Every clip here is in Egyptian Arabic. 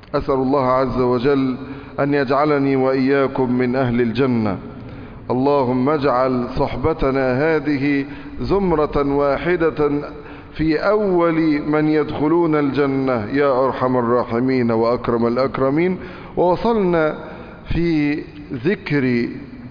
أسأل الله عز وجل أن يجعلني وإياكم من أهل الجنة اللهم اجعل صحبتنا هذه زمرة واحدة في أول من يدخلون الجنة يا أرحم الراحمين وأكرم الأكرمين ووصلنا في ذكر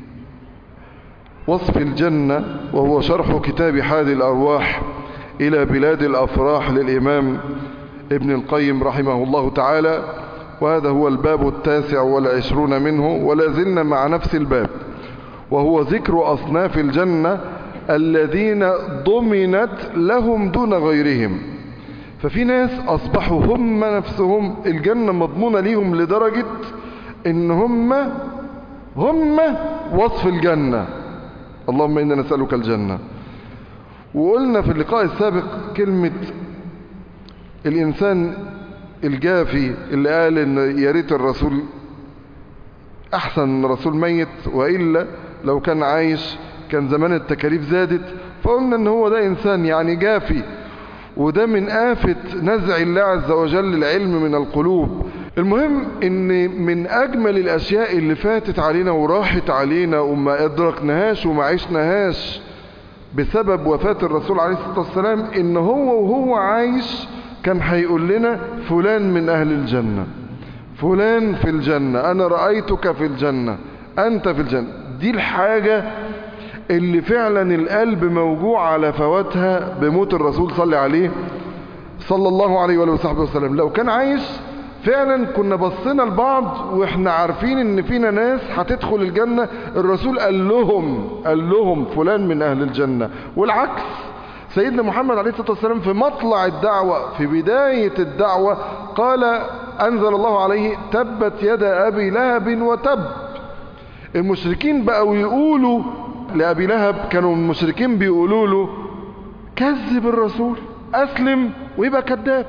وصف الجنة وهو شرح كتاب حاد الأرواح إلى بلاد الأفراح للإمام ابن القيم رحمه الله تعالى وهذا هو الباب التاسع والعشرون منه ولا زلنا مع نفس الباب وهو ذكر أصناف الجنة الذين ضمنت لهم دون غيرهم ففي ناس أصبحوا هم نفسهم الجنة مضمونة ليهم لدرجة إن هم هم وصف الجنة اللهم إنا نسألك الجنة وقلنا في اللقاء السابق كلمة الإنسان الجافي اللي قال إن يا ريت الرسول أحسن رسول ميت وإلا لو كان عايش كان زمان التكاليف زادت فقلنا ان هو ده انسان يعني جافي وده من آفة نزع الله عز وجل العلم من القلوب المهم ان من اجمل الاشياء اللي فاتت علينا وراحت علينا وما ادركناهاش وما عشناهاش بسبب وفاة الرسول عليه الصلاة والسلام ان هو وهو عايش كان هيقول لنا فلان من اهل الجنة فلان في الجنة انا رأيتك في الجنة انت في الجنة دي الحاجة اللي فعلا القلب موجوع على فواتها بموت الرسول صلى عليه صلى الله عليه وآله وصحبه وسلم لو كان عايش فعلا كنا بصينا لبعض واحنا عارفين ان فينا ناس هتدخل الجنة الرسول قال لهم قال لهم فلان من اهل الجنة والعكس سيدنا محمد عليه الصلاة والسلام في مطلع الدعوة في بداية الدعوة قال انزل الله عليه تبت يد ابي لهب وتب المشركين بقوا يقولوا لأبي لهب كانوا المشركين بيقولوا له كذب الرسول أسلم ويبقى كذاب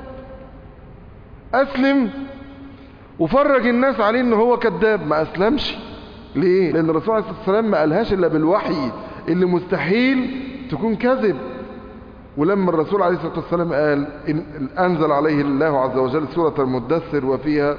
أسلم وفرج الناس عليه ان هو كذاب ما أسلمش ليه؟ لأن الرسول عليه الصلاة والسلام ما قالهاش إلا بالوحي اللي مستحيل تكون كذب ولما الرسول عليه الصلاة والسلام قال إن أنزل عليه الله عز وجل سورة المدثر وفيها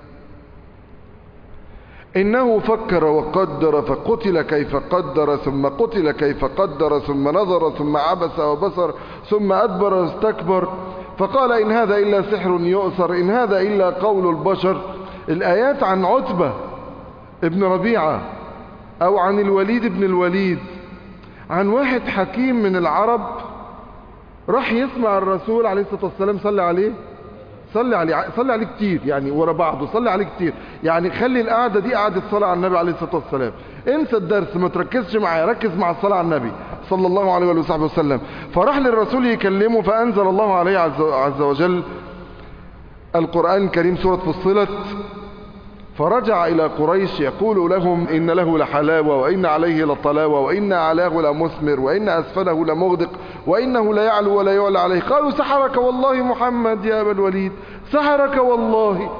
إنه فكر وقدر فقتل كيف قدر ثم قتل كيف قدر ثم نظر ثم عبس وبصر ثم أدبر واستكبر فقال إن هذا إلا سحر يؤثر إن هذا إلا قول البشر الآيات عن عتبة ابن ربيعة أو عن الوليد ابن الوليد عن واحد حكيم من العرب راح يسمع الرسول عليه الصلاة والسلام صلى عليه صلي عليه صلي عليه كتير يعني ورا بعضه صلي عليه كتير يعني خلي القعده دي قعده صلاه على النبي عليه الصلاه والسلام انسى الدرس ما تركزش معايا ركز مع الصلاه على النبي صلى الله عليه وآله وصحبه وسلم فراح للرسول يكلمه فانزل الله عليه عز, عز وجل القران الكريم سوره فصلت فرجع إلى قريش يقول لهم إن له لحلاوة وإن عليه لطلاوة وإن علاه لمثمر وإن أسفله لمغدق وإنه لا يعلو ولا يعلى عليه قالوا سحرك والله محمد يا أبا الوليد سحرك والله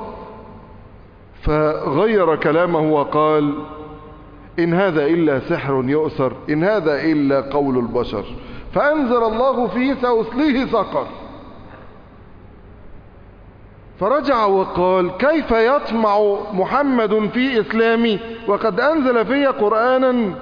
فغير كلامه وقال إن هذا إلا سحر يؤثر إن هذا إلا قول البشر فأنزل الله فيه سأصليه سقر فرجع وقال كيف يطمع محمد في إسلامي وقد أنزل في قرآنا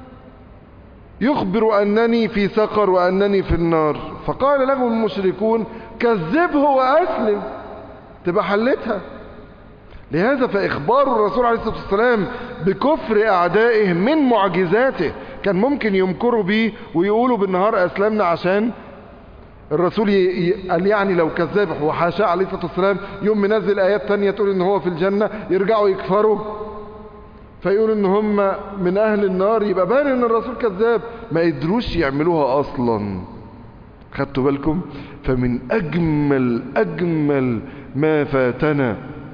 يخبر أنني في سقر وأنني في النار فقال له المشركون كذبه وأسلم تبقى حلتها لهذا فإخبار الرسول عليه الصلاة والسلام بكفر أعدائه من معجزاته كان ممكن يمكروا به ويقولوا بالنهار أسلمنا عشان الرسول قال يعني لو كذاب وحاشا عليه الصلاة والسلام يوم منزل آيات تانية تقول ان هو في الجنة يرجعوا يكفروا فيقولوا ان هم من اهل النار يبقى بان ان الرسول كذاب ما قدروش يعملوها اصلا خدتوا بالكم فمن اجمل اجمل ما فاتنا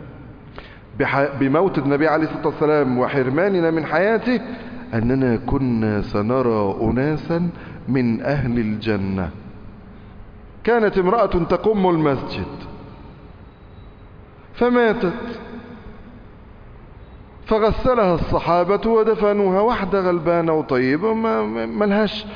بموت النبي عليه الصلاة والسلام وحرماننا من حياته اننا كنا سنرى اناسا من اهل الجنه كانت امرأة تقوم المسجد فماتت فغسلها الصحابة ودفنوها واحدة غلبانة وطيبة ما ملهاش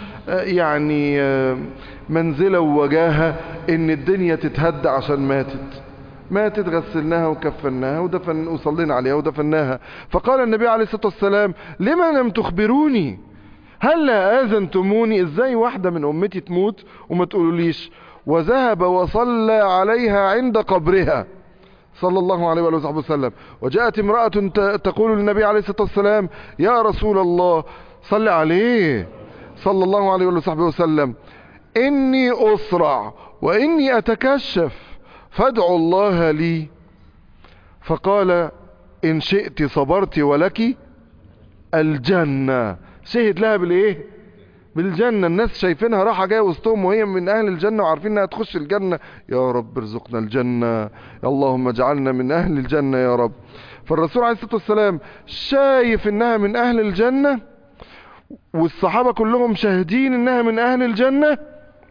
يعني منزلة ووجاهة ان الدنيا تتهد عشان ماتت ماتت غسلناها وكفناها ودفن وصلينا عليها ودفناها فقال النبي عليه الصلاة والسلام لما لم تخبروني هلا آذنتموني ازاي واحدة من امتي تموت وما تقولوليش وذهب وصلى عليها عند قبرها صلى الله عليه وآله وصحبه وسلم وجاءت امرأة تقول للنبي عليه الصلاة والسلام يا رسول الله صل عليه صلى الله عليه وآله وصحبه وسلم إني أسرع وإني أتكشف فادعوا الله لي فقال إن شئت صبرت ولك الجنة شهد لها بالإيه بالجنة الناس شايفينها راحة جاية وسطهم وهي من أهل الجنة وعارفين أنها تخش الجنة يا رب ارزقنا الجنة يا اللهم اجعلنا من أهل الجنة يا رب فالرسول عليه الصلاة والسلام شايف أنها من أهل الجنة والصحابة كلهم شاهدين أنها من أهل الجنة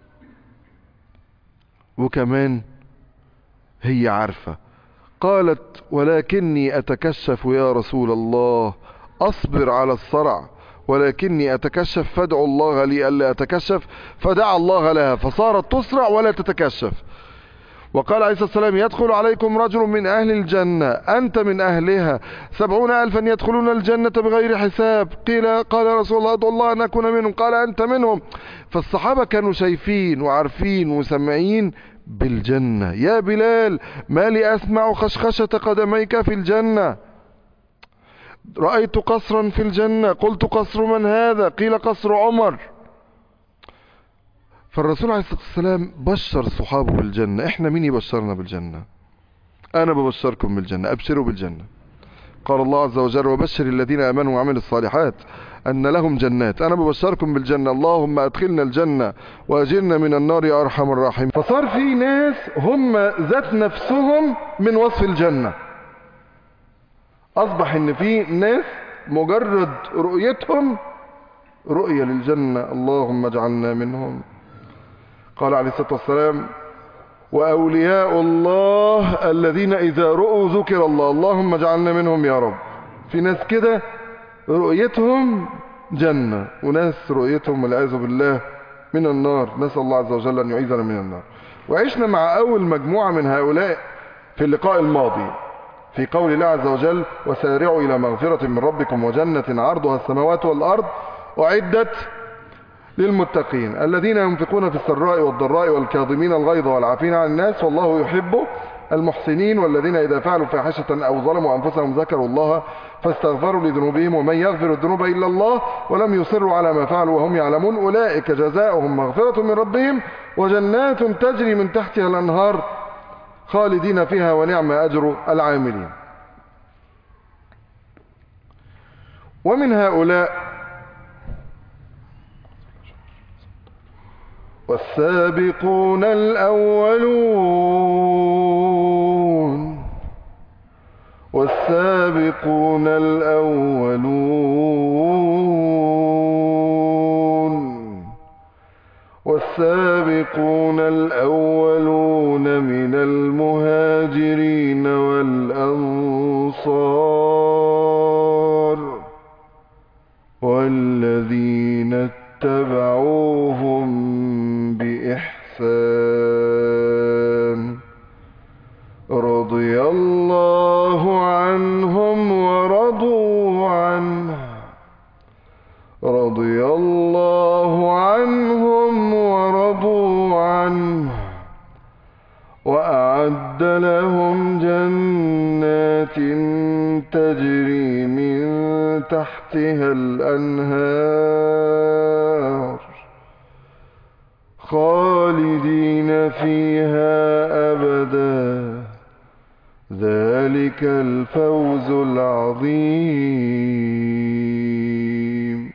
وكمان هي عارفة قالت ولكني أتكشف يا رسول الله أصبر على الصرع ولكني أتكشف فادعوا الله لي ألا أتكشف فدعا الله لها فصارت تسرع ولا تتكشف وقال عليه الصلاة والسلام يدخل عليكم رجل من أهل الجنة أنت من أهلها سبعون ألفا يدخلون الجنة بغير حساب قيل قال رسول الله ادعو الله أن أكون منهم قال أنت منهم فالصحابة كانوا شايفين وعارفين وسمعين بالجنة يا بلال ما لي أسمع خشخشة قدميك في الجنة رأيت قصرا في الجنة قلت قصر من هذا قيل قصر عمر فالرسول عليه الصلاة والسلام بشر صحابه بالجنة احنا مين يبشرنا بالجنة انا ببشركم بالجنة ابشروا بالجنة قال الله عز وجل وبشر الذين امنوا وعملوا الصالحات ان لهم جنات انا ببشركم بالجنة اللهم ادخلنا الجنة واجرنا من النار يا ارحم الراحمين فصار في ناس هم ذات نفسهم من وصف الجنة اصبح ان في ناس مجرد رؤيتهم رؤية للجنة اللهم اجعلنا منهم قال عليه الصلاة والسلام وأولياء الله الذين إذا رؤوا ذكر الله اللهم اجعلنا منهم يا رب في ناس كده رؤيتهم جنة وناس رؤيتهم والعياذ بالله من النار نسأل الله عز وجل أن يعيذنا من النار وعشنا مع أول مجموعة من هؤلاء في اللقاء الماضي في قول الله عز وجل وسارعوا إلى مغفرة من ربكم وجنة عرضها السماوات والأرض أعدت للمتقين الذين ينفقون في السراء والضراء والكاظمين الغيظ والعافين عن الناس والله يحب المحسنين والذين إذا فعلوا فاحشة أو ظلموا أنفسهم ذكروا الله فاستغفروا لذنوبهم ومن يغفر الذنوب إلا الله ولم يصروا على ما فعلوا وهم يعلمون أولئك جزاؤهم مغفرة من ربهم وجنات تجري من تحتها الأنهار خالدين فيها ونعم أجر العاملين ومن هؤلاء والسابقون الأولون والسابقون الأولون والسابقون الأولون من المهاجرين والأنصار والذين اتبعوهم بإحسان رضي الله عنهم ورضوا عنه رضي الله عنهم ورضوا عنه وأعد لهم جنات تجري من تحتها الأنهار خالدين فيها أبدا ذلك الفوز العظيم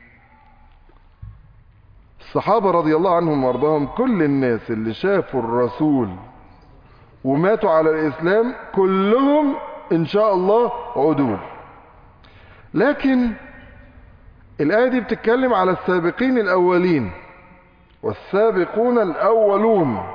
الصحابة رضي الله عنهم وارضاهم كل الناس اللي شافوا الرسول وماتوا على الإسلام كلهم إن شاء الله عدول لكن الآية دي بتتكلم على السابقين الأولين والسابقون الأولون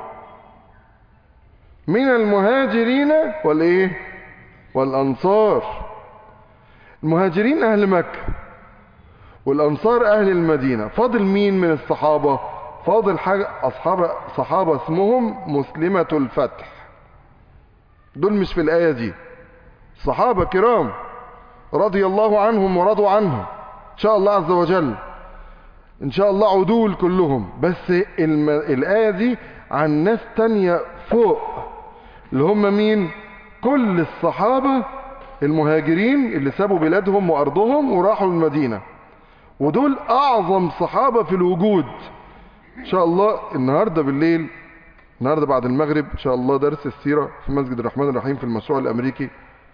من المهاجرين والإيه والأنصار المهاجرين أهل مكة والأنصار أهل المدينة فاضل مين من الصحابة فاضل حاجة أصحاب صحابة اسمهم مسلمة الفتح دول مش في الآية دي صحابة كرام رضي الله عنهم ورضوا عنه إن شاء الله عز وجل إن شاء الله عدول كلهم بس الم... الآية دي عن ناس تانية فوق اللي هم مين كل الصحابة المهاجرين اللي سابوا بلادهم وأرضهم وراحوا المدينة ودول أعظم صحابة في الوجود إن شاء الله النهاردة بالليل النهاردة بعد المغرب إن شاء الله درس السيرة في مسجد الرحمن الرحيم في المشروع الأمريكي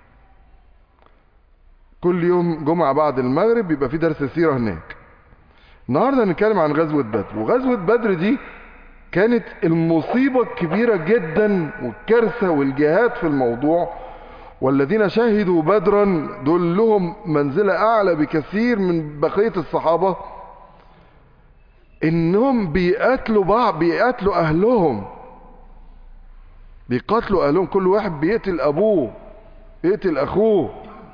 كل يوم جمعة بعد المغرب بيبقى في درس السيرة هناك النهاردة هنتكلم عن غزوة بدر وغزوة بدر دي كانت المصيبة الكبيرة جدا والكارثة والجهاد في الموضوع والذين شهدوا بدرا دول لهم منزلة أعلى بكثير من بقية الصحابة إنهم بيقاتلوا بعض بيقاتلوا أهلهم بيقاتلوا أهلهم كل واحد بيقتل أبوه يقتل أخوه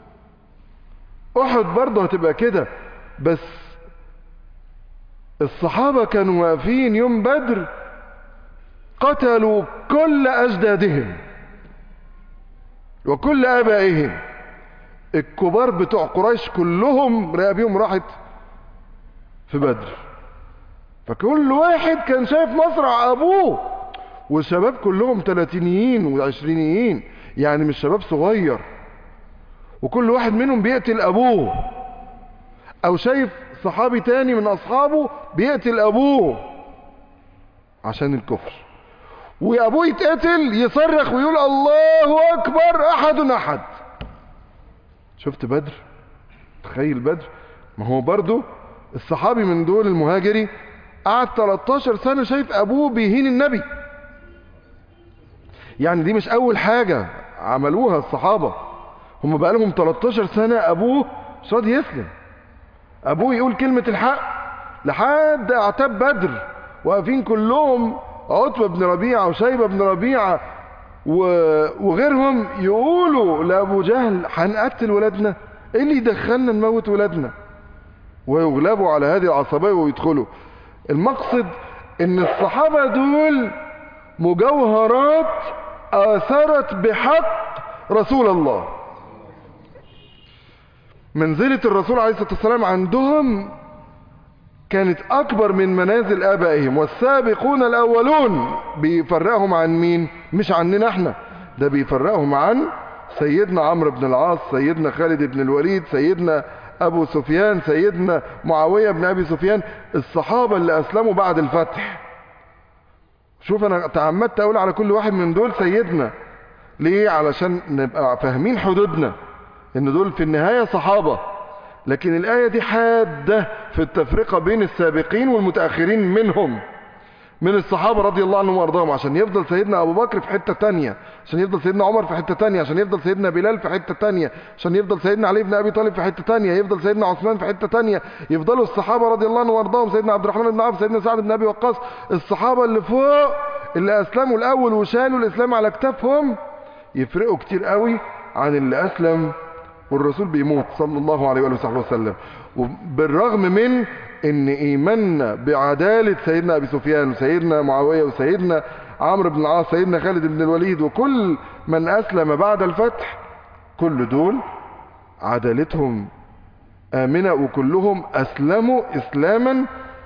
أحد برضه هتبقى كده بس الصحابة كانوا واقفين يوم بدر قتلوا كل أجدادهم وكل آبائهم الكبار بتوع قريش كلهم رقابيهم راحت في بدر فكل واحد كان شايف مصرع أبوه والشباب كلهم تلاتينيين وعشرينيين يعني مش شباب صغير وكل واحد منهم بيقتل أبوه أو شايف صحابي تاني من أصحابه بيقتل أبوه عشان الكفر وأبوه يتقتل يصرخ ويقول الله أكبر أحد أحد شفت بدر تخيل بدر ما هو برضو الصحابي من دول المهاجري قعد 13 سنة شايف أبوه بيهين النبي يعني دي مش أول حاجة عملوها الصحابة هم بقى لهم 13 سنة أبوه مش راضي يسلم أبوه يقول كلمة الحق لحد اعتاب بدر واقفين كلهم عتبة بن ربيعة وشيبة بن ربيعة وغيرهم يقولوا لأبو جهل هنقتل ولادنا ايه اللي يدخلنا نموت ولادنا ويغلبوا على هذه العصبية ويدخلوا المقصد ان الصحابة دول مجوهرات اثرت بحق رسول الله منزلة الرسول عليه الصلاة والسلام عندهم كانت أكبر من منازل آبائهم والسابقون الأولون بيفرقهم عن مين مش عننا احنا ده بيفرقهم عن سيدنا عمرو بن العاص سيدنا خالد بن الوليد سيدنا أبو سفيان سيدنا معاوية بن أبي سفيان الصحابة اللي أسلموا بعد الفتح شوف أنا تعمدت أقول على كل واحد من دول سيدنا ليه علشان نبقى فاهمين حدودنا ان دول في النهاية صحابة لكن الآية دي حادة في التفرقة بين السابقين والمتأخرين منهم من الصحابة رضي الله عنهم وارضاهم عشان يفضل سيدنا أبو بكر في حتة تانية عشان يفضل سيدنا عمر في حتة تانية عشان يفضل سيدنا بلال في حتة تانية عشان يفضل سيدنا علي بن أبي طالب في حتة تانية يفضل سيدنا عثمان في حتة تانية يفضلوا الصحابة رضي الله عنهم وارضاهم سيدنا عبد الرحمن بن عوف سيدنا سعد بن أبي وقاص الصحابة اللي فوق اللي أسلموا الأول وشالوا الإسلام على كتافهم يفرقوا كتير قوي عن اللي أسلم والرسول بيموت صلى الله عليه وآله وصحبه وسلم وبالرغم من ان ايماننا بعدالة سيدنا ابي سفيان وسيدنا معاوية وسيدنا عمرو بن العاص سيدنا خالد بن الوليد وكل من اسلم بعد الفتح كل دول عدالتهم امنة وكلهم اسلموا اسلاما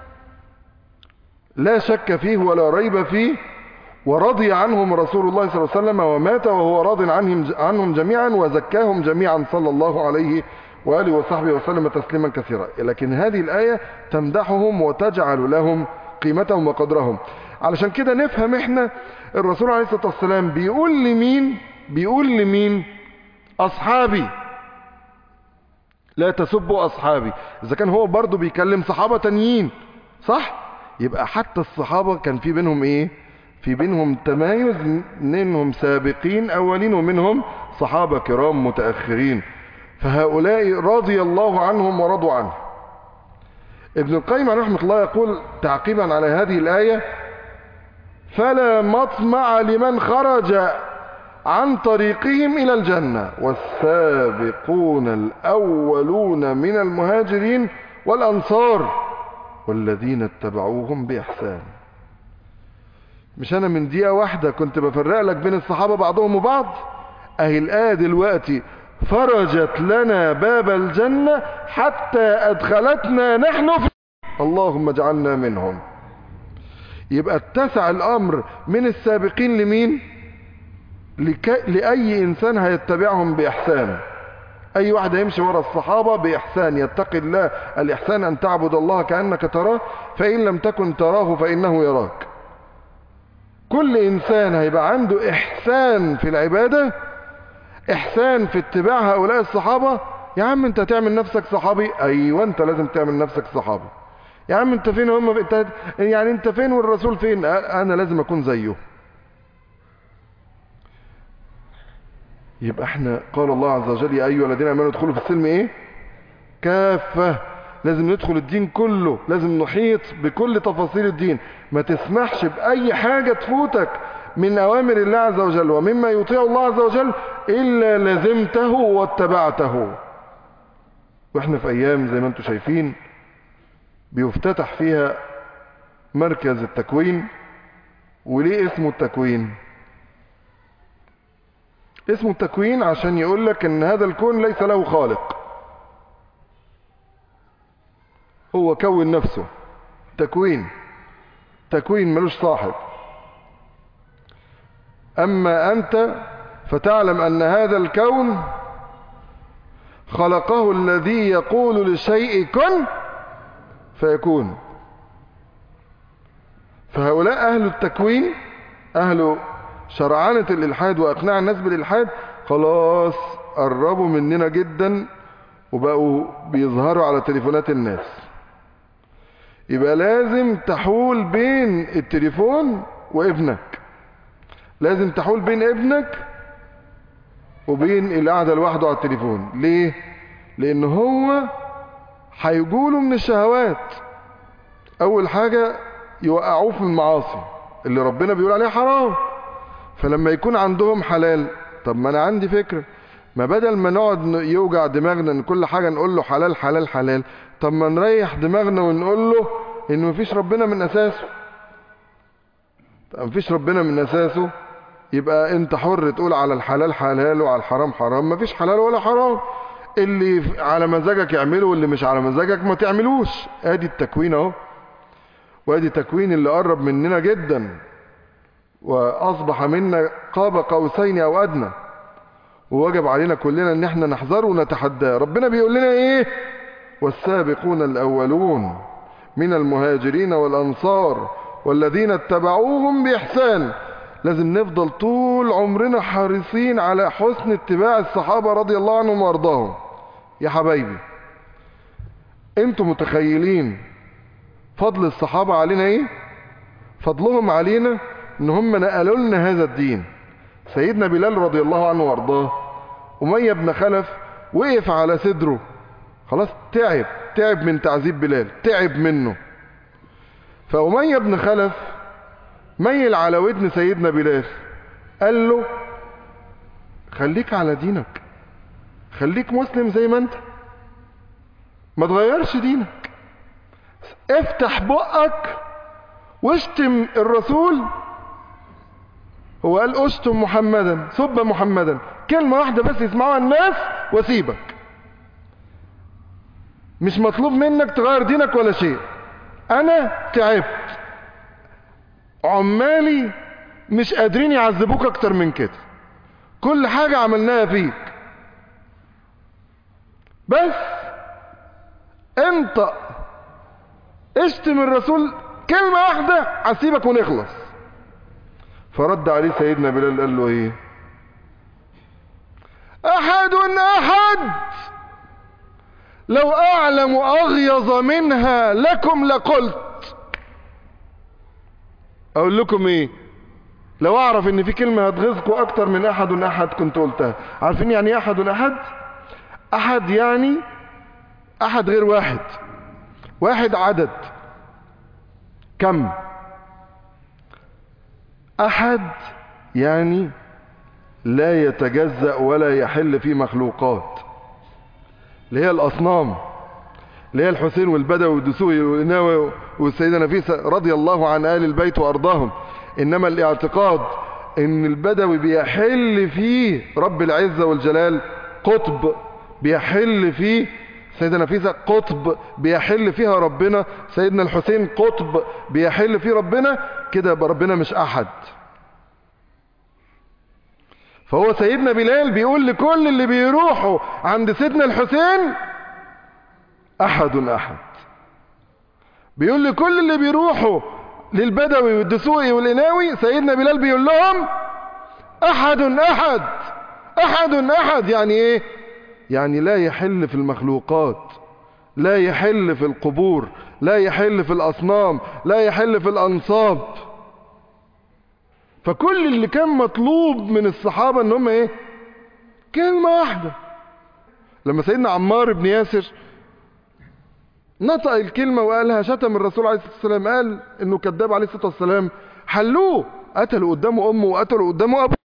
لا شك فيه ولا ريب فيه ورضي عنهم رسول الله صلى الله عليه وسلم ومات وهو راض عنهم عنهم جميعا وزكاهم جميعا صلى الله عليه وآله وصحبه وسلم تسليما كثيرا لكن هذه الآية تمدحهم وتجعل لهم قيمتهم وقدرهم علشان كده نفهم احنا الرسول عليه الصلاة والسلام بيقول لمين بيقول لمين أصحابي لا تسبوا أصحابي إذا كان هو برضو بيكلم صحابة تانيين صح يبقى حتى الصحابة كان في بينهم ايه في بينهم تمايز منهم سابقين أولين ومنهم صحابة كرام متأخرين فهؤلاء رضي الله عنهم ورضوا عنه ابن القيم رحمه الله يقول تعقيبا على هذه الآية فلا مطمع لمن خرج عن طريقهم إلى الجنة والسابقون الأولون من المهاجرين والأنصار والذين اتبعوهم بإحسان مش أنا من دقيقة واحدة كنت بفرق لك بين الصحابة بعضهم وبعض اهي الآية دلوقتي فرجت لنا باب الجنة حتى أدخلتنا نحن في اللهم اجعلنا منهم يبقى اتسع الأمر من السابقين لمين لك... لأي إنسان هيتبعهم بإحسان أي واحد هيمشي ورا الصحابة بإحسان يتقي الله الإحسان أن تعبد الله كأنك تراه فإن لم تكن تراه فإنه يراك كل إنسان هيبقى عنده إحسان في العبادة إحسان في اتباع هؤلاء الصحابة يا عم أنت تعمل نفسك صحابي أيوة أنت لازم تعمل نفسك صحابي يا عم أنت فين هم انت يعني أنت فين والرسول فين أنا لازم أكون زيه يبقى احنا قال الله عز وجل يا أيها الذين آمنوا ادخلوا في السلم إيه كافة لازم ندخل الدين كله لازم نحيط بكل تفاصيل الدين ما تسمحش بأي حاجة تفوتك من أوامر الله عز وجل ومما يطيع الله عز وجل إلا لزمته واتبعته واحنا في أيام زي ما انتم شايفين بيفتتح فيها مركز التكوين وليه اسمه التكوين اسمه التكوين عشان يقول لك ان هذا الكون ليس له خالق هو كون نفسه تكوين تكوين ملوش صاحب أما أنت فتعلم أن هذا الكون خلقه الذي يقول للشيء كن فيكون فهؤلاء أهل التكوين أهل شرعنة الإلحاد وأقناع الناس بالإلحاد خلاص قربوا مننا جدا وبقوا بيظهروا على تليفونات الناس يبقى لازم تحول بين التليفون وابنك لازم تحول بين ابنك وبين القعدة لوحده على التليفون ليه لان هو هيجوله من الشهوات اول حاجة يوقعوه في المعاصي اللي ربنا بيقول عليها حرام فلما يكون عندهم حلال طب ما انا عندي فكرة ما بدل ما نقعد يوجع دماغنا ان كل حاجة نقول له حلال حلال حلال طب ما نريح دماغنا ونقول له ان مفيش ربنا من اساسه مفيش ربنا من اساسه يبقى انت حر تقول على الحلال حلال وعلى الحرام حرام مفيش حلال ولا حرام اللي على مزاجك يعمله واللي مش على مزاجك ما تعملوش ادي التكوين اهو وادي تكوين اللي قرب مننا جدا واصبح منا قاب قوسين او ادنى ووجب علينا كلنا ان احنا نحذره ونتحداه ربنا بيقول لنا ايه والسابقون الاولون من المهاجرين والانصار والذين اتبعوهم باحسان لازم نفضل طول عمرنا حريصين على حسن اتباع الصحابة رضي الله عنهم وارضاهم يا حبايبي انتم متخيلين فضل الصحابة علينا ايه فضلهم علينا ان هم نقلوا لنا هذا الدين سيدنا بلال رضي الله عنه وارضاه أمية بن خلف وقف على صدره خلاص تعب تعب من تعذيب بلال تعب منه فأمية بن خلف ميل على ودن سيدنا بلال قال له خليك على دينك خليك مسلم زي ما انت ما تغيرش دينك افتح بقك واشتم الرسول هو قال اشتم محمدا سب محمدا كلمة واحدة بس يسمعوها الناس واسيبك مش مطلوب منك تغير دينك ولا شيء انا تعبت عمالي مش قادرين يعذبوك اكتر من كده كل حاجة عملناها فيك بس انت اشتم الرسول كلمة واحدة هسيبك ونخلص فرد عليه سيدنا بلال قال له ايه احد احد لو اعلم اغيظ منها لكم لقلت اقول لكم ايه لو اعرف ان في كلمة هتغيظكم اكتر من احد احد كنت قلتها عارفين يعني ايه احد احد احد يعني احد غير واحد واحد عدد كم احد يعني لا يتجزأ ولا يحل في مخلوقات اللي هي الاصنام اللي هي الحسين والبدوي والدسوقي والناوي والسيدة نفيسة رضي الله عن آل البيت وأرضاهم إنما الاعتقاد ان البدوي بيحل فيه رب العزة والجلال قطب بيحل فيه سيدنا نفيسة قطب بيحل فيها ربنا سيدنا الحسين قطب بيحل فيه ربنا كده يبقى ربنا مش احد فهو سيدنا بلال بيقول لكل اللي بيروحوا عند سيدنا الحسين احد احد بيقول لكل اللي بيروحوا للبدوي والدسوقي والإناوي سيدنا بلال بيقول لهم أحد أحد أحد أحد يعني إيه يعني لا يحل في المخلوقات لا يحل في القبور لا يحل في الأصنام لا يحل في الأنصاب فكل اللي كان مطلوب من الصحابة ان هم ايه كلمة واحدة لما سيدنا عمار بن ياسر نطق الكلمة وقالها شتم الرسول عليه الصلاة والسلام قال انه كذاب عليه الصلاة والسلام حلوه قتلوا قدامه امه وقتلوا قدامه ابوه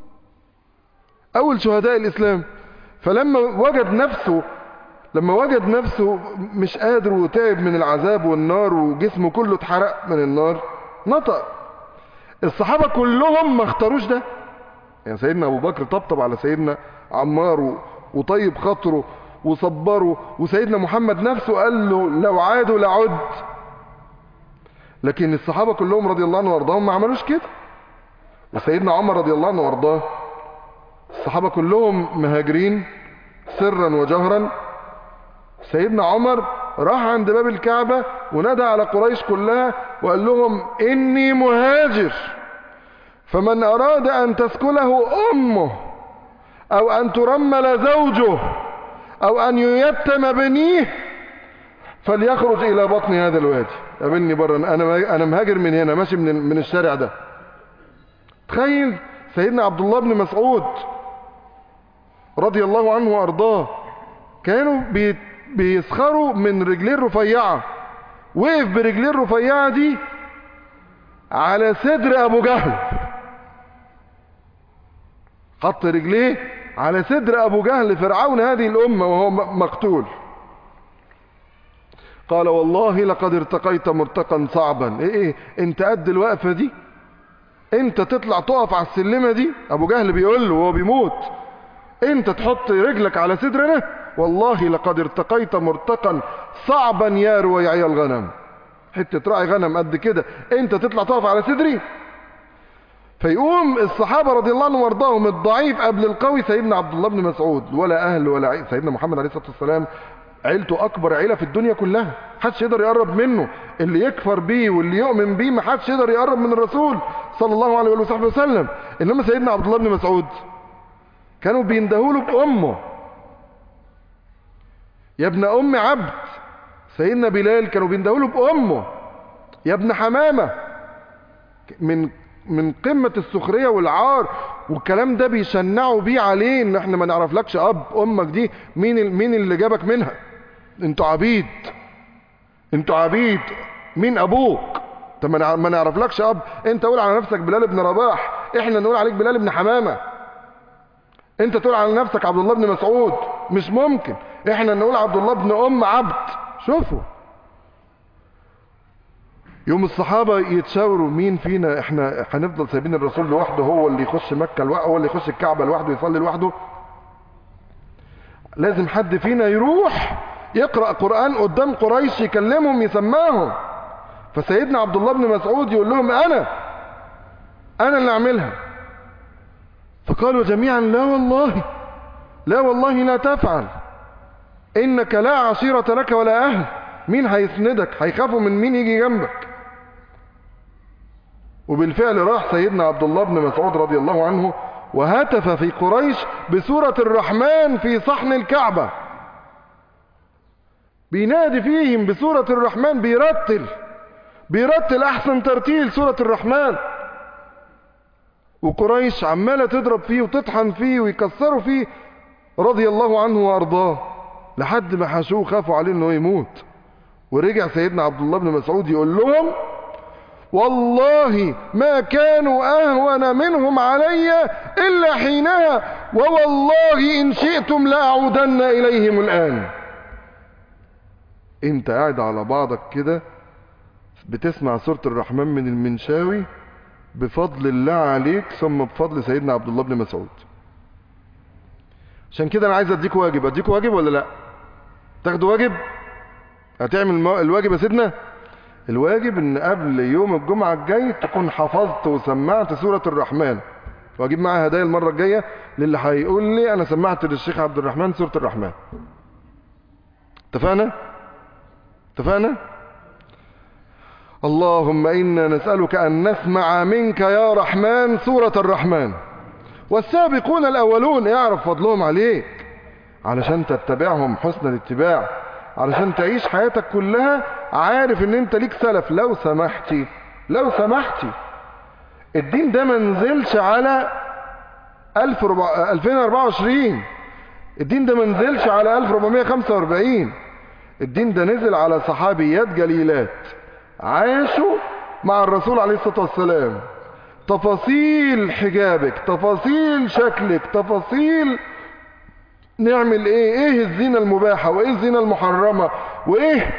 اول شهداء الاسلام فلما وجد نفسه لما وجد نفسه مش قادر وتعب من العذاب والنار وجسمه كله اتحرق من النار نطق الصحابة كلهم ما اختاروش ده يعني سيدنا ابو بكر طبطب على سيدنا عمار وطيب خاطره وصبره وسيدنا محمد نفسه قال له لو عادوا لعد لكن الصحابة كلهم رضي الله عنهم وارضاهم ما عملوش كده وسيدنا عمر رضي الله عنه وارضاه الصحابة كلهم مهاجرين سرا وجهرا سيدنا عمر راح عند باب الكعبة ونادى على قريش كلها وقال لهم إني مهاجر فمن أراد أن تسكله أمه أو أن ترمل زوجه أو أن ييتم بنيه فليخرج إلى بطن هذا الوادي قابلني بره أنا أنا مهاجر من هنا ماشي من من الشارع ده تخيل سيدنا عبد الله بن مسعود رضي الله عنه وأرضاه كانوا بي بيسخروا من رجليه الرفيعة وقف برجليه الرفيعة دي على صدر أبو جهل حط رجليه على صدر أبو جهل فرعون هذه الأمة وهو مقتول قال والله لقد ارتقيت مرتقا صعبا ايه ايه انت قد الوقفة دي انت تطلع تقف على السلمة دي ابو جهل بيقول له وهو بيموت انت تحط رجلك على صدرنا والله لقد ارتقيت مرتقا صعبا يا رويعي الغنم حتة راعي غنم قد كده انت تطلع تقف على صدري فيقوم الصحابة رضي الله عنهم وارضاهم الضعيف قبل القوي سيدنا عبد الله بن مسعود ولا اهل ولا عيل سيدنا محمد عليه الصلاة والسلام عيلته اكبر عيلة في الدنيا كلها محدش يقدر يقرب منه اللي يكفر بيه واللي يؤمن بيه محدش يقدر يقرب من الرسول صلى الله عليه وصحبه وسلم انما سيدنا عبد الله بن مسعود كانوا بيندهوا له بامه يا ابن ام عبد سيدنا بلال كانوا بيندهوا له بامه يا ابن حمامه من من قمة السخرية والعار والكلام ده بيشنعوا بيه عليه ان احنا ما نعرفلكش اب امك دي مين مين اللي جابك منها انتوا عبيد انتوا عبيد مين ابوك طب ما نعرفلكش اب انت قول على نفسك بلال بن رباح احنا نقول عليك بلال بن حمامة انت تقول على نفسك عبد الله بن مسعود مش ممكن احنا نقول عبد الله بن ام عبد شوفوا يوم الصحابة يتشاوروا مين فينا احنا هنفضل سايبين الرسول لوحده هو اللي يخش مكة لوحده هو اللي يخش الكعبة لوحده يصلي لوحده لازم حد فينا يروح يقرأ قرآن قدام قريش يكلمهم يسمعهم فسيدنا عبد الله بن مسعود يقول لهم انا انا اللي اعملها فقالوا جميعا لا والله لا والله لا تفعل انك لا عشيرة لك ولا اهل مين هيسندك هيخافوا من مين يجي جنبك وبالفعل راح سيدنا عبد الله بن مسعود رضي الله عنه وهتف في قريش بسورة الرحمن في صحن الكعبة بينادي فيهم بسورة الرحمن بيرتل بيرتل احسن ترتيل سورة الرحمن وقريش عمالة تضرب فيه وتطحن فيه ويكسروا فيه رضي الله عنه وارضاه لحد ما حشوه خافوا عليه انه يموت ورجع سيدنا عبد الله بن مسعود يقول لهم والله ما كانوا أهون منهم علي إلا حينها ووالله إن شئتم لأعودن إليهم الآن انت قاعد على بعضك كده بتسمع سورة الرحمن من المنشاوي بفضل الله عليك ثم بفضل سيدنا عبد الله بن مسعود عشان كده انا عايز اديك واجب اديك واجب ولا لا تاخدوا واجب هتعمل المو- الواجب يا سيدنا الواجب ان قبل يوم الجمعة الجاي تكون حفظت وسمعت سورة الرحمن واجيب معايا هدايا المرة الجاية للي هيقول لي انا سمعت للشيخ عبد الرحمن سورة الرحمن اتفقنا اتفقنا اللهم انا نسألك ان نسمع منك يا رحمن سورة الرحمن والسابقون الاولون يعرف فضلهم عليك علشان تتبعهم حسن الاتباع علشان تعيش حياتك كلها عارف ان انت ليك سلف لو سمحتي لو سمحتي الدين ده ما نزلش على 1400 2024 الدين ده ما نزلش على 1445 الدين ده نزل على صحابيات جليلات عاشوا مع الرسول عليه الصلاة والسلام تفاصيل حجابك تفاصيل شكلك تفاصيل نعمل ايه ايه الزينة المباحة وايه الزينة المحرمة وايه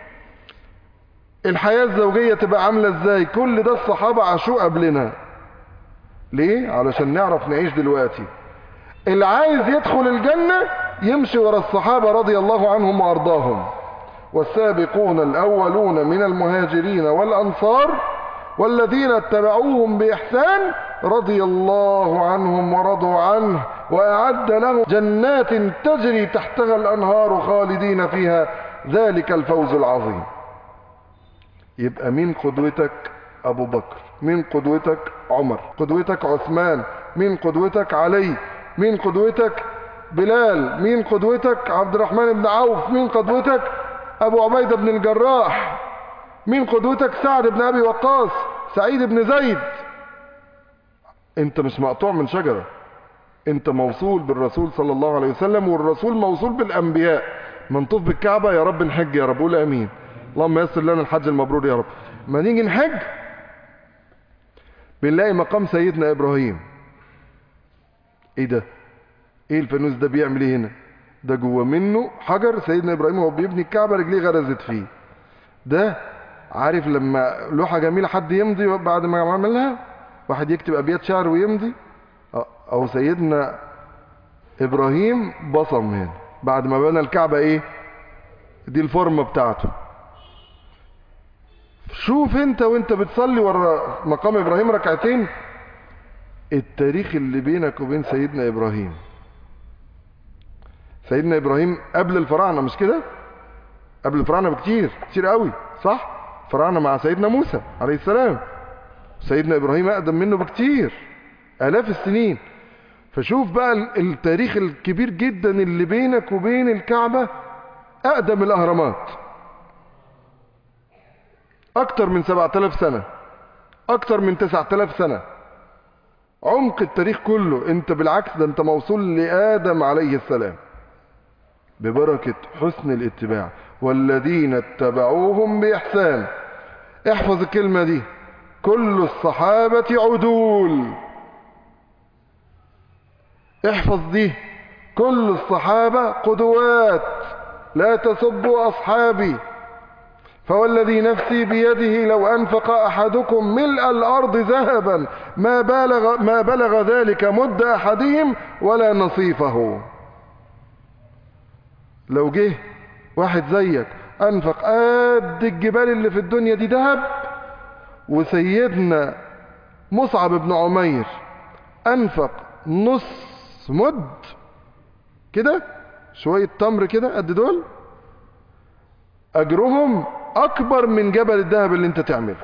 الحياة الزوجية تبقى عاملة ازاي كل ده الصحابة عاشوه قبلنا ليه علشان نعرف نعيش دلوقتي اللي عايز يدخل الجنة يمشي ورا الصحابة رضي الله عنهم وارضاهم والسابقون الاولون من المهاجرين والانصار والذين اتبعوهم باحسان رضي الله عنهم ورضوا عنه واعد لهم جنات تجري تحتها الانهار خالدين فيها ذلك الفوز العظيم يبقى مين قدوتك ابو بكر مين قدوتك عمر قدوتك عثمان مين قدوتك علي مين قدوتك بلال مين قدوتك عبد الرحمن بن عوف مين قدوتك ابو عبيدة بن الجراح مين قدوتك سعد بن ابي وقاص سعيد بن زيد انت مش مقطوع من شجرة انت موصول بالرسول صلى الله عليه وسلم والرسول موصول بالانبياء منطوف بالكعبة يا رب نحج يا رب قول امين اللهم يسر لنا الحج المبرور يا رب ما نيجي نحج بنلاقي مقام سيدنا ابراهيم ايه ده ايه الفانوس ده بيعمل ايه هنا ده جوه منه حجر سيدنا ابراهيم وهو بيبني الكعبه رجليه غرزت فيه ده عارف لما لوحه جميله حد يمضي بعد ما عملها واحد يكتب ابيات شعر ويمضي او سيدنا ابراهيم بصم هنا بعد ما بنى الكعبه ايه دي الفورمه بتاعته شوف انت وانت بتصلي ورا مقام ابراهيم ركعتين التاريخ اللي بينك وبين سيدنا ابراهيم سيدنا ابراهيم قبل الفراعنه مش كده قبل الفراعنه بكتير كتير قوي صح فراعنه مع سيدنا موسى عليه السلام سيدنا ابراهيم اقدم منه بكتير الاف السنين فشوف بقى التاريخ الكبير جدا اللي بينك وبين الكعبه اقدم الاهرامات اكتر من 7000 سنه اكتر من 9000 سنه عمق التاريخ كله انت بالعكس ده انت موصول لآدم عليه السلام ببركة حسن الاتباع والذين اتبعوهم بإحسان احفظ الكلمة دي كل الصحابة عدول احفظ دي كل الصحابة قدوات لا تسبوا أصحابي فوالذي نفسي بيده لو أنفق أحدكم ملء الأرض ذهبا ما بلغ, ما بلغ ذلك مد أحدهم ولا نصيفه لو جه واحد زيك أنفق قد الجبال اللي في الدنيا دي ذهب وسيدنا مصعب بن عمير أنفق نص مد كده شوية تمر كده قد دول أجرهم أكبر من جبل الذهب اللي أنت تعمله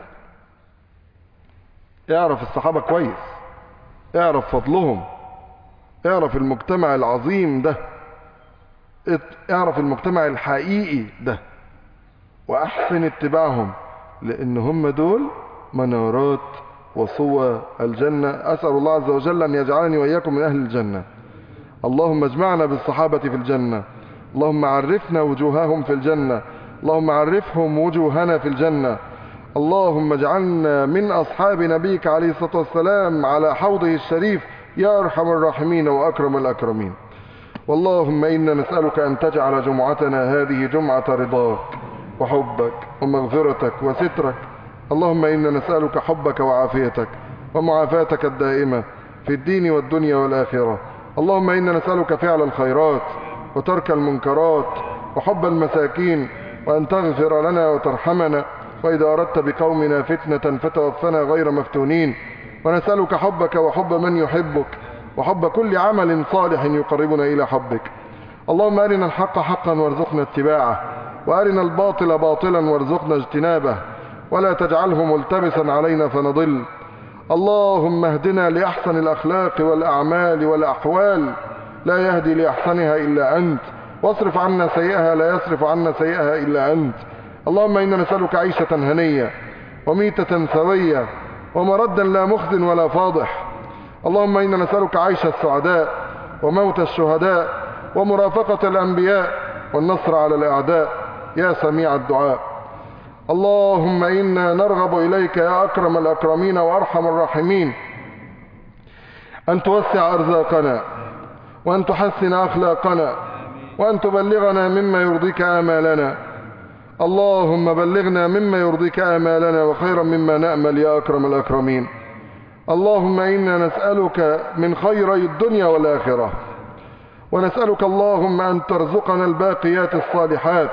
اعرف الصحابة كويس اعرف فضلهم اعرف المجتمع العظيم ده اعرف المجتمع الحقيقي ده وأحسن اتباعهم لأن هم دول منارات وصوى الجنة أسأل الله عز وجل أن يجعلني وإياكم من أهل الجنة اللهم اجمعنا بالصحابة في الجنة اللهم عرفنا وجوههم في الجنة اللهم عرفهم وجوهنا في الجنة اللهم اجعلنا من أصحاب نبيك عليه الصلاة والسلام على حوضه الشريف يا أرحم الراحمين وأكرم الأكرمين واللهم إنا نسألك أن تجعل جمعتنا هذه جمعة رضاك وحبك ومغفرتك وسترك اللهم إنا نسألك حبك وعافيتك ومعافاتك الدائمة في الدين والدنيا والآخرة اللهم إنا نسألك فعل الخيرات وترك المنكرات وحب المساكين وأن تغفر لنا وترحمنا وإذا أردت بقومنا فتنة فتوفنا غير مفتونين ونسألك حبك وحب من يحبك وحب كل عمل صالح يقربنا إلى حبك اللهم أرنا الحق حقا وارزقنا اتباعه وأرنا الباطل باطلا وارزقنا اجتنابه ولا تجعله ملتبسا علينا فنضل اللهم اهدنا لأحسن الأخلاق والأعمال والأحوال لا يهدي لأحسنها إلا أنت واصرف عنا سيئها لا يصرف عنا سيئها إلا أنت اللهم إنا نسألك عيشة هنية وميتة سوية ومردا لا مخزن ولا فاضح اللهم إنا نسألك عيش السعداء وموت الشهداء ومرافقة الأنبياء والنصر على الأعداء يا سميع الدعاء اللهم إنا نرغب إليك يا أكرم الأكرمين وأرحم الراحمين أن توسع أرزاقنا وأن تحسن أخلاقنا وأن تبلغنا مما يرضيك آمالنا اللهم بلغنا مما يرضيك آمالنا وخيرا مما نأمل يا أكرم الأكرمين اللهم إنا نسألك من خيري الدنيا والآخرة ونسألك اللهم أن ترزقنا الباقيات الصالحات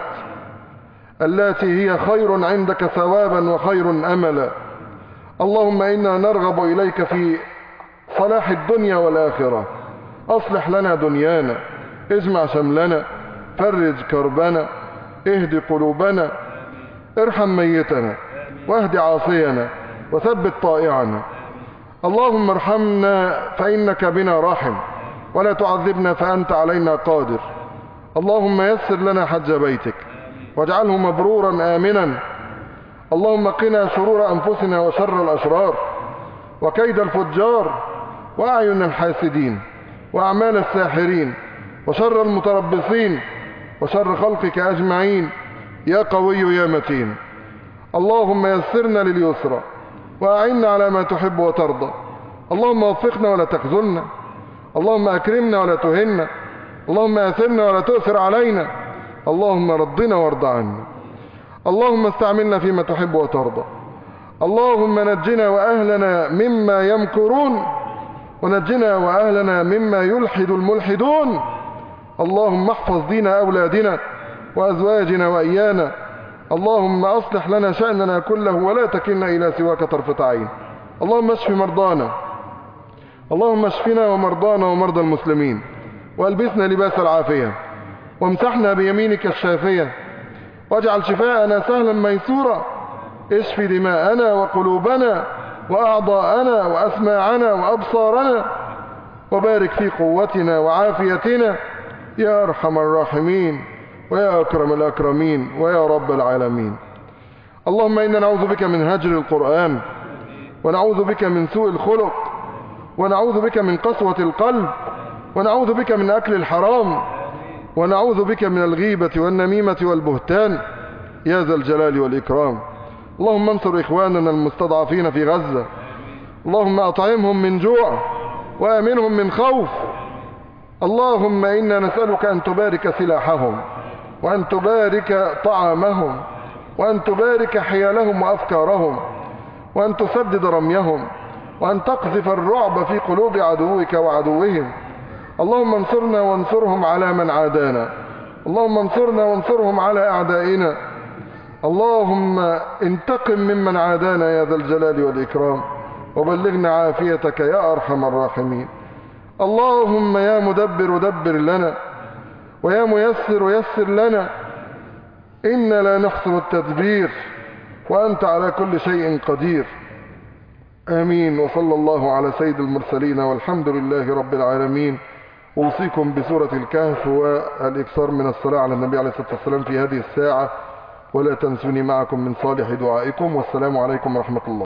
التي هي خير عندك ثوابا وخير أملا اللهم إنا نرغب إليك في صلاح الدنيا والآخرة أصلح لنا دنيانا اجمع شملنا فرج كربنا اهد قلوبنا ارحم ميتنا واهد عاصينا وثبت طائعنا اللهم ارحمنا فإنك بنا راحم ولا تعذبنا فأنت علينا قادر اللهم يسر لنا حج بيتك واجعله مبرورا آمنا اللهم قنا شرور أنفسنا وشر الأشرار وكيد الفجار وأعين الحاسدين وأعمال الساحرين وشر المتربصين وشر خلقك أجمعين يا قوي يا متين اللهم يسرنا لليسرى وأعنا على ما تحب وترضى اللهم وفقنا ولا تخذلنا اللهم أكرمنا ولا تهنا اللهم أثرنا ولا تؤثر علينا اللهم رضنا وارض عنا اللهم استعملنا فيما تحب وترضى اللهم نجنا وأهلنا مما يمكرون ونجنا وأهلنا مما يلحد الملحدون اللهم احفظ دين أولادنا وأزواجنا وإيانا اللهم أصلح لنا شأننا كله ولا تكلنا إلى سواك طرفة عين اللهم اشف مرضانا اللهم اشفنا ومرضانا ومرضى المسلمين والبسنا لباس العافية وامسحنا بيمينك الشافية واجعل شفاءنا سهلا ميسورا اشف دماءنا وقلوبنا وأعضاءنا وأسماعنا وأبصارنا وبارك في قوتنا وعافيتنا يا أرحم الراحمين ويا أكرم الأكرمين ويا رب العالمين اللهم إنا نعوذ بك من هجر القرآن ونعوذ بك من سوء الخلق ونعوذ بك من قسوة القلب ونعوذ بك من أكل الحرام ونعوذ بك من الغيبة والنميمة والبهتان يا ذا الجلال والإكرام اللهم انصر إخواننا المستضعفين في غزة اللهم أطعمهم من جوع وأمنهم من خوف اللهم إنا نسألك أن تبارك سلاحهم وأن تبارك طعامهم وأن تبارك حيالهم وأفكارهم وأن تسدد رميهم وأن تقذف الرعب في قلوب عدوك وعدوهم اللهم انصرنا وانصرهم على من عادانا اللهم انصرنا وانصرهم على أعدائنا اللهم انتقم ممن عادانا يا ذا الجلال والإكرام وبلغنا عافيتك يا أرحم الراحمين اللهم يا مدبر دبر لنا ويا ميسر يسر لنا إنا لا نحسن التدبير وأنت على كل شيء قدير آمين وصلى الله على سيد المرسلين والحمد لله رب العالمين أوصيكم بسورة الكهف والإكثار من الصلاة على النبي عليه الصلاة والسلام في هذه الساعة ولا تنسوني معكم من صالح دعائكم والسلام عليكم ورحمة الله